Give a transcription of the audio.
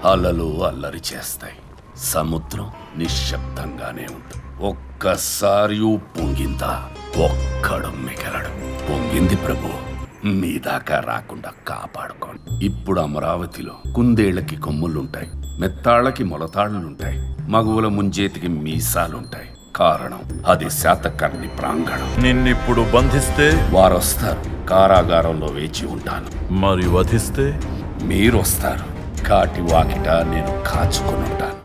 అలలు అల్లరి చేస్తాయి సముద్రం నిశ్శబ్దంగానే ఉంటుంది ఒక్కసారి పొంగిందా ఒక్కడు మిగలడు పొంగింది ప్రభు మీ దాకా రాకుండా కాపాడుకోండి ఇప్పుడు అమరావతిలో కుందేళ్లకి కొమ్ములుంటాయి మెత్తాళ్ళకి మొలతాళ్లుంటాయి మగువుల ముంజేతికి మీసాలుంటాయి కారణం అది శాతకర్ణి ప్రాంగణం నిన్నిప్పుడు బంధిస్తే వారొస్తారు కారాగారంలో వేచి ఉంటాను మరి వధిస్తే మీరొస్తారు కాటి వాకిట నేను కాచుకుని ఉంటాను